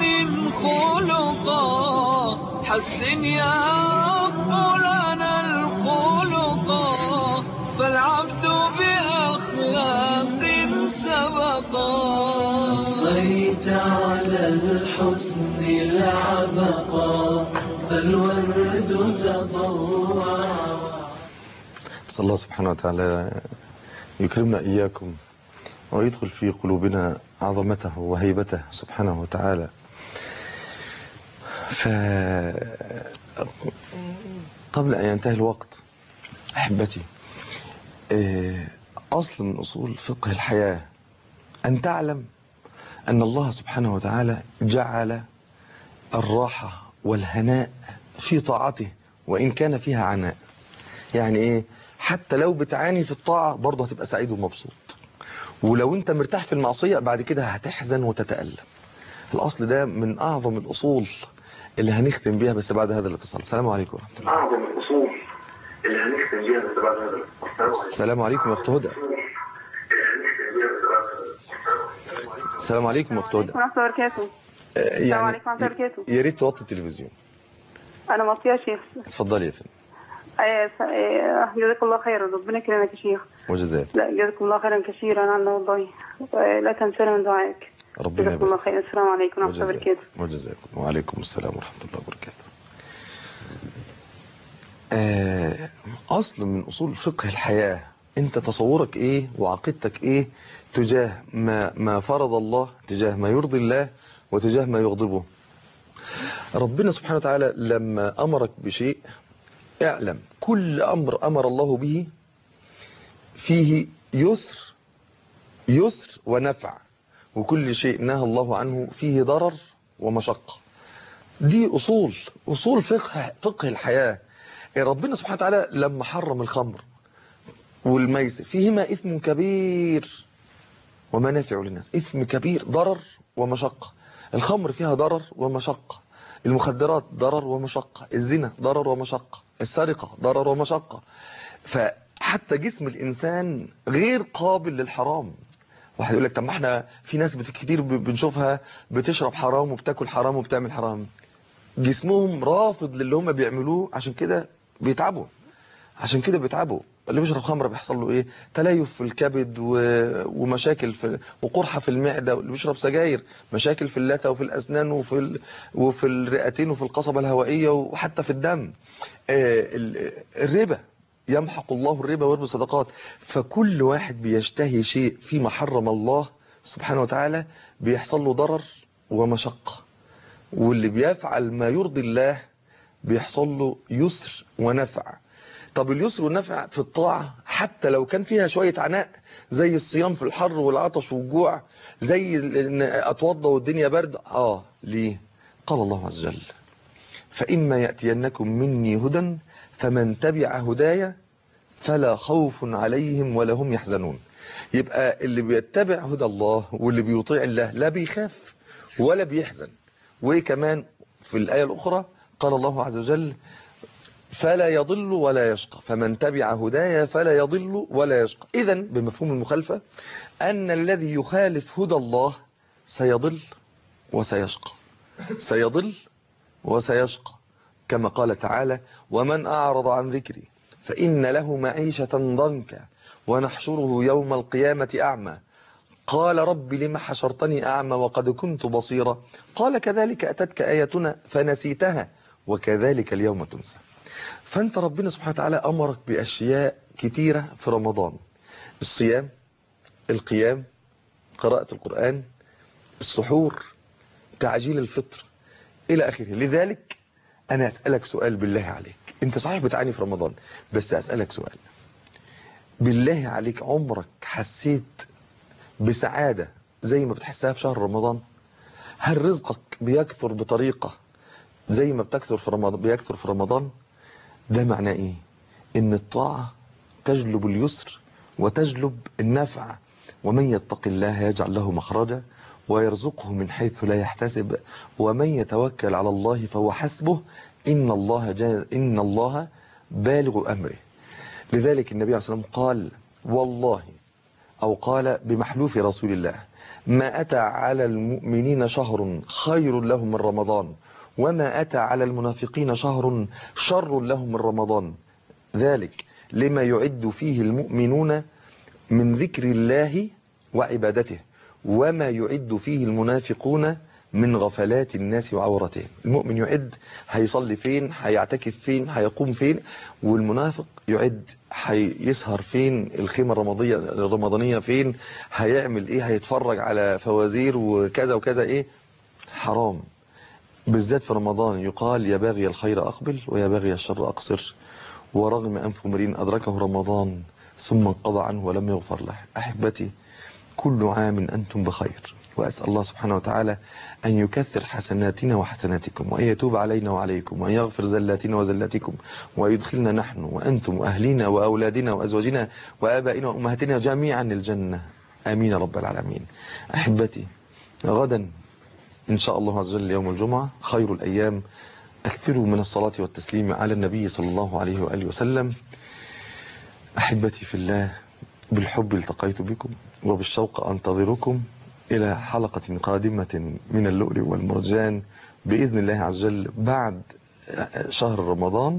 خلقا حسن يا رب لنا الخلقا فالعبد بأخلاق سبقا أضفيت على الحسن العبقا فالورد تضوع صلى الله سبحانه وتعالى يكرمنا إياكم ويدخل في قلوبنا عظمته وهيبته سبحانه وتعالى ف قبل أن ينتهي الوقت أحبتي أصل من أصول فقه الحياة أن تعلم أن الله سبحانه وتعالى جعل الراحة والهناء في طاعته وإن كان فيها عناء يعني إيه حتى لو بتعاني في الطاعة برضه هتبقى سعيد ومبسوط ولو انت مرتاح في المعصية بعد كده هتحزن وتتألم الأصل ده من أعظم الأصول اللي هنختم بيها بس بعد هذا الاتصال السلام عليكم ورحمة الله أعظم الأصول اللي هنختم بيها بس بعد هذا السلام عليكم يا أخت هدى السلام عليكم يا أخت هدى ورحمة الله وبركاته آه، السلام يعني عليكم ورحمة الله وبركاته يا ريت توطي التلفزيون أنا مطية يا شيخ اتفضلي يا فندم آه، س- آه، جزاك الله خيرا ربنا يكرمك يا شيخ وجزاك لا جزاكم الله خيرا كثيرا عنا والله آه، لا تنسانا من دعائك ربنا جزاكم الله يبارك خيرا السلام عليكم ورحمة الله وجزاك وبركاته وجزاك وعليكم السلام ورحمة الله وبركاته آه، أصل من أصول فقه الحياة أنت تصورك إيه وعقيدتك إيه تجاه ما, ما فرض الله تجاه ما يرضي الله وتجاه ما يغضبه ربنا سبحانه وتعالى لما أمرك بشيء اعلم كل أمر أمر الله به فيه يسر يسر ونفع وكل شيء نهى الله عنه فيه ضرر ومشقة دي أصول أصول فقه فقه الحياة ربنا سبحانه وتعالى لما حرم الخمر والميسر فيهما إثم كبير ومنافع للناس إثم كبير ضرر ومشقة الخمر فيها ضرر ومشقة المخدرات ضرر ومشقة الزنا ضرر ومشقة السرقة ضرر ومشقة فحتى جسم الإنسان غير قابل للحرام واحد يقول لك طب ما احنا في ناس بت- كتير ب- بنشوفها بتشرب حرام وبتاكل حرام وبتعمل حرام جسمهم رافض للي هم بيعملوه عشان كده بيتعبوا عشان كده بيتعبوا اللي بيشرب خمره بيحصل له ايه تليف في الكبد و... ومشاكل في وقرحه في المعده واللي بيشرب سجاير مشاكل في اللثه وفي الاسنان وفي ال... وفي الرئتين وفي القصبه الهوائيه وحتى في الدم آه ال... الربا يمحق الله الربا ويربي الصدقات فكل واحد بيشتهي شيء فيما حرم الله سبحانه وتعالى بيحصل له ضرر ومشقه واللي بيفعل ما يرضي الله بيحصل له يسر ونفع طب اليسر والنفع في الطاعة حتى لو كان فيها شوية عناء زي الصيام في الحر والعطش والجوع زي ال- ان اتوضى والدنيا برد اه ليه قال الله عز وجل فإما يأتينكم مني هدى فمن تبع هدايا فلا خوف عليهم ولا هم يحزنون يبقى اللي بيتبع هدى الله واللي بيطيع الله لا بيخاف ولا بيحزن وكمان في الآية الأخرى قال الله عز وجل فلا يضل ولا يشقى فمن تبع هدايا فلا يضل ولا يشقى إذا بمفهوم المخالفة أن الذي يخالف هدى الله سيضل وسيشقى سيضل وسيشقى كما قال تعالى ومن أعرض عن ذكري فإن له معيشة ضنكا ونحشره يوم القيامة أعمى قال رب لم حشرتني أعمى وقد كنت بصيرا قال كذلك أتتك آياتنا فنسيتها وكذلك اليوم تنسى فأنت ربنا سبحانه وتعالى أمرك بأشياء كتيرة في رمضان الصيام القيام قراءة القرآن السحور تعجيل الفطر إلى آخره لذلك أنا أسألك سؤال بالله عليك أنت صحيح بتعاني في رمضان بس أسألك سؤال بالله عليك عمرك حسيت بسعادة زي ما بتحسها في شهر رمضان هل رزقك بيكثر بطريقة زي ما بتكثر في رمضان بيكثر في رمضان ده معناه ايه ان الطاعة تجلب اليسر وتجلب النفع ومن يتق الله يجعل له مخرجا ويرزقه من حيث لا يحتسب ومن يتوكل على الله فهو حسبه إن الله, جا إن الله بالغ أمره لذلك النبي عليه الصلاة والسلام قال والله أو قال بمحلوف رسول الله ما أتى على المؤمنين شهر خير لهم من رمضان وما أتى على المنافقين شهر شر لهم من رمضان ذلك لما يعد فيه المؤمنون من ذكر الله وعبادته وما يعد فيه المنافقون من غفلات الناس وعورتهم المؤمن يعد هيصلي فين هيعتكف فين هيقوم فين والمنافق يعد هيسهر فين الخيمة الرمضية الرمضانية فين هيعمل ايه هيتفرج على فوازير وكذا وكذا ايه حرام بالذات في رمضان يقال يا باغي الخير أقبل ويا باغي الشر أقصر ورغم أنف امرئ أدركه رمضان ثم انقضى عنه ولم يغفر له أحبتي كل عام أنتم بخير وأسأل الله سبحانه وتعالى أن يكثر حسناتنا وحسناتكم وأن يتوب علينا وعليكم وأن يغفر زلاتنا وزلاتكم ويدخلنا نحن وأنتم وأهلنا وأولادنا وأزواجنا وآبائنا وأمهاتنا جميعا الجنة آمين رب العالمين أحبتي غدا إن شاء الله عز وجل يوم الجمعة خير الأيام أكثروا من الصلاة والتسليم على النبي صلى الله عليه وآله وسلم أحبتي في الله بالحب التقيت بكم وبالشوق أنتظركم إلى حلقة قادمة من اللؤلؤ والمرجان بإذن الله عز وجل بعد شهر رمضان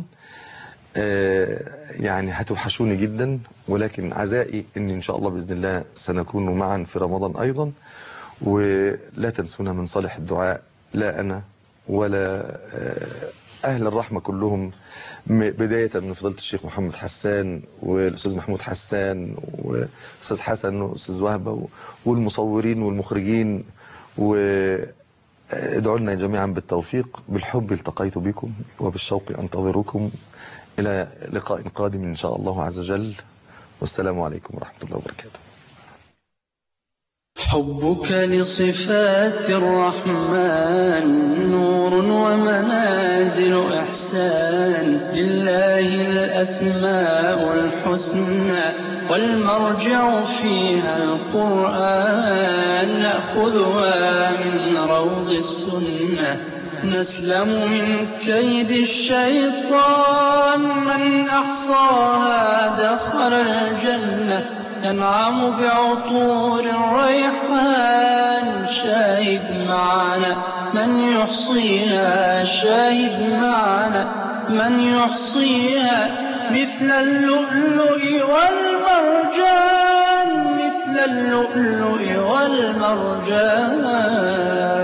يعني هتوحشوني جدا ولكن عزائي أن إن شاء الله بإذن الله سنكون معا في رمضان أيضا ولا تنسونا من صالح الدعاء لا أنا ولا أهل الرحمة كلهم بداية من فضيلة الشيخ محمد حسان والأستاذ محمود حسان والأستاذ حسن والأستاذ وهبة والمصورين والمخرجين وادعوا لنا جميعا بالتوفيق بالحب التقيت بكم وبالشوق أنتظركم إلى لقاء قادم إن شاء الله عز وجل والسلام عليكم ورحمة الله وبركاته حبك لصفات الرحمن نور ومنازل إحسان لله الأسماء الحسنى والمرجع فيها القرآن نأخذها من روض السنة نسلم من كيد الشيطان من أحصاها دخل الجنة ينعم بعطور الريحان شاهد معنا من يحصيها شاهد معنا من يحصيها مثل اللؤلؤ والمرجان مثل اللؤلؤ والمرجان